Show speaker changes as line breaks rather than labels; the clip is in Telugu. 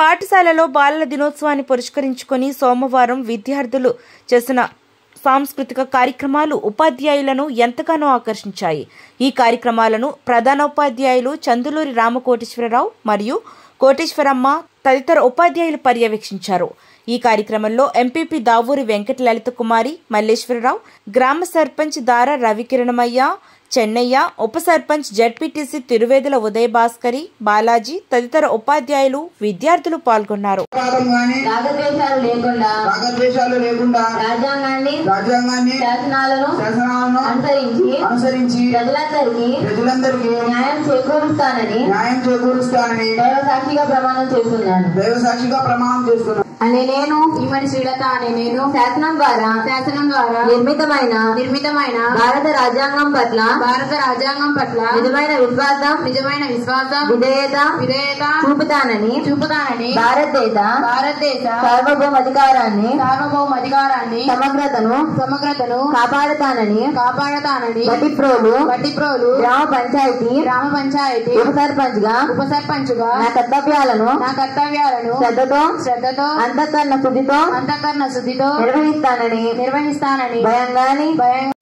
పాఠశాలలో బాలల దినోత్సవాన్ని పురస్కరించుకొని సోమవారం విద్యార్థులు చేసిన సాంస్కృతిక కార్యక్రమాలు ఉపాధ్యాయులను ఎంతగానో ఆకర్షించాయి ఈ కార్యక్రమాలను ప్రధానోపాధ్యాయులు చందులూరి రామకోటేశ్వరరావు మరియు కోటేశ్వరమ్మ తదితర ఉపాధ్యాయులు పర్యవేక్షించారు ఈ కార్యక్రమంలో ఎంపీపీ దావూరి వెంకట లలిత కుమారి మల్లేశ్వరరావు గ్రామ సర్పంచ్ దారా రవికిరణమయ్య చెన్నయ్య ఉప సర్పంచ్ జడ్పీటీసీ తిరువేదుల ఉదయ భాస్కరి బాలాజీ తదితర ఉపాధ్యాయులు విద్యార్థులు పాల్గొన్నారు
పాదం గాని
రాగద్వేషాలు లేకుండా
రాగద్వేషాలు లేకుండా
రాజ్యాంగాన్ని
రాజ్యాంగాన్ని
శాసనాలను
శాసనాలను
అనుసరించి
అనుసరించి
ప్రజలందరికీ
ప్రజలందరికీ
న్యాయం చేకూరుస్తానని
న్యాయం చేకూరుస్తానని
దైవ సాక్షిగా ప్రమాణం చేస్తున్నాను
దైవ సాక్షిగా ప్రమాణం చేస్తున్నాను
అనే నేను ఈమని శ్రీలత అనే నేను శాసనం ద్వారా శాసనం ద్వారా నిర్మితమైన నిర్మితమైన భారత రాజ్యాంగం పట్ల భారత రాజ్యాంగం పట్ల నిజమైన విశ్వాసం నిజమైన విశ్వాసం విధేయత విధేయత చూపుతానని చూపుతానని భారతదేశ భారతదేశ సార్వభౌమాధికారాన్ని సార్వభౌమాధికారాన్ని సమగ్రతను సమగ్రతను కాపాడతానని కాపాడతానని వటిప్రోలు వటిప్రోలు గ్రామ పంచాయతీ గ్రామ పంచాయతీ ఉప సర్పంచ్ గా ఉప సర్పంచ్ గా నా కర్తవ్యాలను నా కర్తవ్యాలను శ్రద్ధతో శ్రద్ధతో అంతఃకరణ శుద్ధితో అంతఃకరణ శుద్ధితో నిర్వహిస్తానని నిర్వహిస్తానని భయం గాని భయం